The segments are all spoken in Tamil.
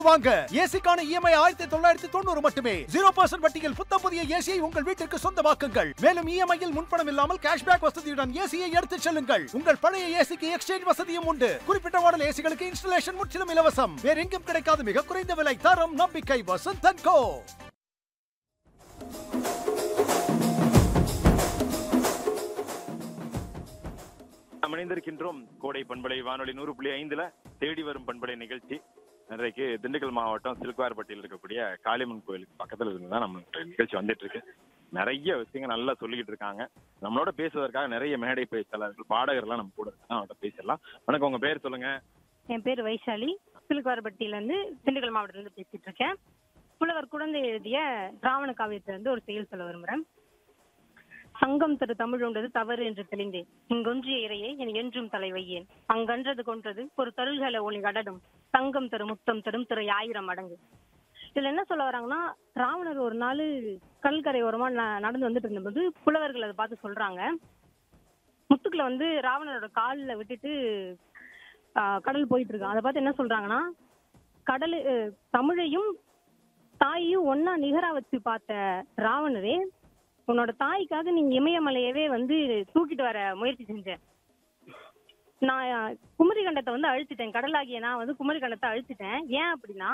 வாங்க ஏசிக்கான இஎம்ஐ ஆயிரத்தி தொள்ளாயிரத்தி தொண்ணூறு மட்டுமே ஜீரோ பர்சன்ட் வட்டியில் புத்தம் புதிய ஏசியை உங்கள் வீட்டிற்கு சொந்தமாக்குங்கள் மேலும் இஎம்ஐயில் முன்பணம் இல்லாமல் கேஷ்பேக் வசதியுடன் ஏசியை எடுத்துச் செல்லுங்கள் உங்கள் பழைய ஏசிக்கு எக்ஸ்சேஞ்ச் வசதியும் உண்டு குறிப்பிட்ட மாடல் ஏசிகளுக்கு இன்ஸ்டலேஷன் முற்றிலும் இலவசம் வேற எங்கும் கிடைக்காத மிக குறைந்த விலை தரம் நம்பிக்கை வசந்த் கோ நாம் இணைந்திருக்கின்றோம் கோடை பண்பலை வானொலி நூறு புள்ளி ஐந்துல தேடி வரும் பண்பலை நிகழ்ச்சி இன்றைக்கு திண்டுக்கல் மாவட்டம் சிலுக்குவார்பட்டியில் இருக்கக்கூடிய காளியம்மன் கோயிலுக்கு பக்கத்துல இருந்து தான் நம்ம இந்த நிகழ்ச்சி வந்துட்டு இருக்கு நிறைய விஷயங்கள் நல்லா சொல்லிக்கிட்டு இருக்காங்க நம்மளோட பேசுவதற்காக நிறைய மேடை பேச்சாளர்கள் பாடகர்லாம் நம்ம கூட இருக்காங்க அவங்கள்ட்ட பேசிடலாம் வணக்கம் உங்க பேர் சொல்லுங்க என் பேர் வைஷாலி சிலுக்குவாரப்பட்டியில இருந்து திண்டுக்கல் மாவட்டத்துல இருந்து பேசிட்டு இருக்கேன் புலவர் குழந்தை எழுதிய ராவண காவியத்துல இருந்து ஒரு செயல் சொல்ல விரும்புறேன் சங்கம் தரு தமிழ் உண்டது தவறு என்று தெளிந்தேன் இங்கொன்றிய இறையே என் என்றும் தலை வையேன் அங்கன்றது கொன்றது ஒரு தருள்கள ஒளி கடடும் சங்கம் தரு முத்தம் தரும் திரை ஆயிரம் மடங்கு இதுல என்ன சொல்ல வராங்கன்னா ராவணர் ஒரு நாள் கடற்கரை ஓரமா ந- நடந்து வந்துட்டு இருந்தபோது புலவர்கள் அதை பார்த்து சொல்றாங்க முத்துக்களை வந்து ராவணரோட காலில் விட்டுட்டு ஆஹ் கடல் போயிட்டு இருக்கான் அதை பார்த்து என்ன சொல்றாங்கன்னா கடல் அஹ் தமிழையும் தாயையும் ஒன்னா நிகரா வச்சு பார்த்த ராவணரே உன்னோட தாய்க்காக நீ இமயமலையவே வந்து தூக்கிட்டு வர முயற்சி செஞ்ச நான் அஹ், குமரி கண்டத்தை வந்து அழுத்திட்டேன் கடலாகிய நான் வந்து குமரி கண்டத்தை அழுத்திட்டேன் ஏன் அப்படின்னா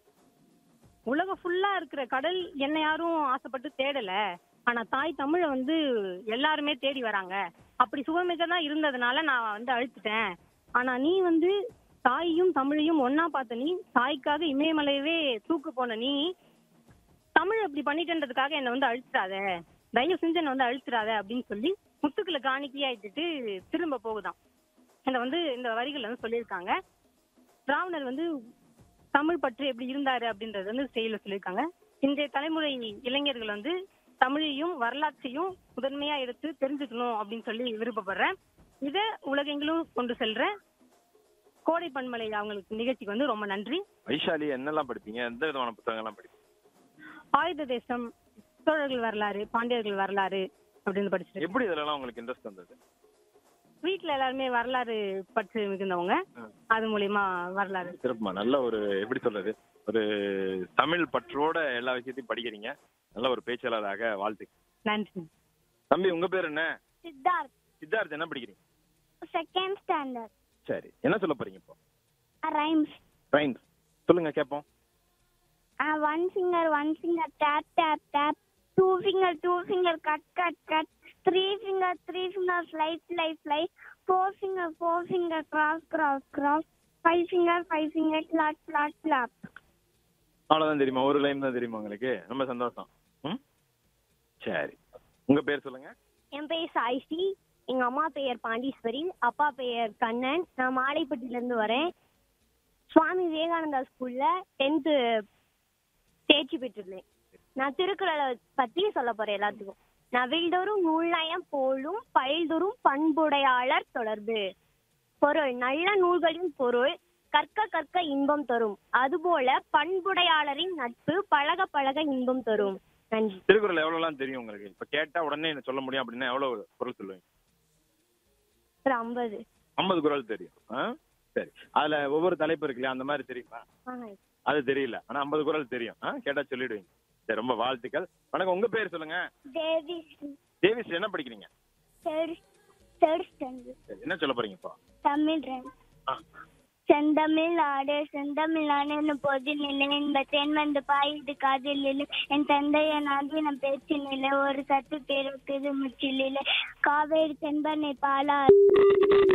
உலகம் ஃபுல்லா இருக்கிற கடல் என்ன யாரும் ஆசைப்பட்டு தேடல ஆனா தாய் தமிழை வந்து எல்லாருமே தேடி வராங்க அப்படி சுகமிக்கதா இருந்ததுனால நான் வந்து அழுத்திட்டேன் ஆனா நீ வந்து தாயையும் தமிழையும் ஒன்னா பார்த்த நீ தாய்க்காக இமயமலையவே தூக்கு போன நீ தமிழ் அப்படி பண்ணிட்டேன்றதுக்காக என்னை வந்து அழுத்துறாத தயவு செஞ்சு என்னை வந்து அழுத்துறாத அப்படின்னு சொல்லி முத்துக்களை காணிக்கையாயிட்டு திரும்ப போகுதாம் இதை வந்து இந்த வரிகள் வந்து சொல்லியிருக்காங்க ராவணர் வந்து தமிழ் பற்று எப்படி இருந்தாரு அப்படின்றது வந்து செயல சொல்லியிருக்காங்க இன்றைய தலைமுறை இளைஞர்கள் வந்து தமிழையும் வரலாற்றையும் முதன்மையா எடுத்து தெரிஞ்சுக்கணும் அப்படின்னு சொல்லி விருப்பப்படுறேன் இதை உலகெங்கிலும் கொண்டு செல்றேன் கோடை பண்பலை அவங்களுக்கு நிகழ்ச்சிக்கு வந்து ரொம்ப நன்றி வைஷாலி என்னெல்லாம் படிப்பீங்க எந்த விதமான புத்தகங்கள்லாம் படிப்பீங்க ஆயுத தேசம் சோழர்கள் வரலாறு பாண்டியர்கள் வரலாறு அப்படின்னு படிச்சிருக்கேன் எப்படி இதுலலாம் உங்களுக்கு இன்ட்ரெஸ்ட் வந்தது வீட்ல எல்லாருமே வரலாறு பற்று மிகுந்தவங்க ஆ. அது மூலியமா வரலாறு சிறப்புமா நல்ல ஒரு எப்படி சொல்றது ஒரு தமிழ் பற்றோட எல்லா விஷயத்தையும் படிக்கிறீங்க நல்ல ஒரு பேச்சாளராக வாழ்த்து நன்றி தம்பி உங்க பேர் என்ன சித்தார்த் சித்தார்த் என்ன படிக்கிறீங்க செகண்ட் ஸ்டாண்டர்ட் சரி என்ன சொல்ல போறீங்க இப்போ ரைம்ஸ் ரைம்ஸ் சொல்லுங்க கேட்போம் one finger one finger tap tap tap two finger two finger cut cut cut three finger three finger fly fly fly four finger four finger cross cross cross five finger five finger clap clap clap அவ்வளவுதான் தெரியுமா ஒரு லைன் தான் தெரியுமா உங்களுக்கு ரொம்ப சந்தோஷம் ம் சரி உங்க பேர் சொல்லுங்க என் பேர் சாய்ஸ்ரீ எங்க அம்மா பெயர் பாண்டீஸ்வரி அப்பா பெயர் கண்ணன் நான் மாலைப்பட்டில இருந்து வரேன் சுவாமி விவேகானந்தா ஸ்கூல்ல டென்த்து தேர்ச்சி பெற்றிருந்தேன் நான் திருக்குறளை பத்தி சொல்ல போறேன் எல்லாத்துக்கும் நவில்தோறும் நூல்நயம் போலும் பயில்தோறும் பண்புடையாளர் தொடர்பு பொருள் நல்ல நூல்களின் பொருள் கற்க கற்க இன்பம் தரும் அதுபோல பண்புடையாளரின் நட்பு பழக பழக இன்பம் தரும் நன்றி திருக்குறள் எவ்வளவுலாம் தெரியும் உங்களுக்கு இப்ப கேட்டா உடனே என்ன சொல்ல முடியும் அப்படின்னா எவ்வளவு குரல் சொல்லுவீங்க ஒரு ஐம்பது ஐம்பது குரல் தெரியும் ஆ? சரி அதுல ஒவ்வொரு தலைப்பு இருக்கு இல்லையா அந்த மாதிரி தெரியுமா ஆஹ் அது தெரியல ஆனா ஐம்பது குரல் தெரியும் ஆ? கேட்டா சொல்லிடுவீங்க சரி ரொம்ப வாழ்த்துக்கள் வணக்கம் உங்க பேர் சொல்லுங்க தேவி தேவிஸ்ரீ என்ன படிக்கிறீங்க தேர்ட் தேர்ட் ஸ்டாண்டர்ட் சரி என்ன சொல்ல போறீங்க இப்போ தமிழ் ரன் ஆ. செந்தமிழ் ஆடு செந்தமிழ் ஆடு பொது நிலை என்பத்தேன் வந்து பாயுது காதில் இல்லை என் தந்தைய நாதினம் பேச்சு நிலை ஒரு சத்து பேருக்கு முச்சில் இல்லை காவேரி தென்பனை பாலா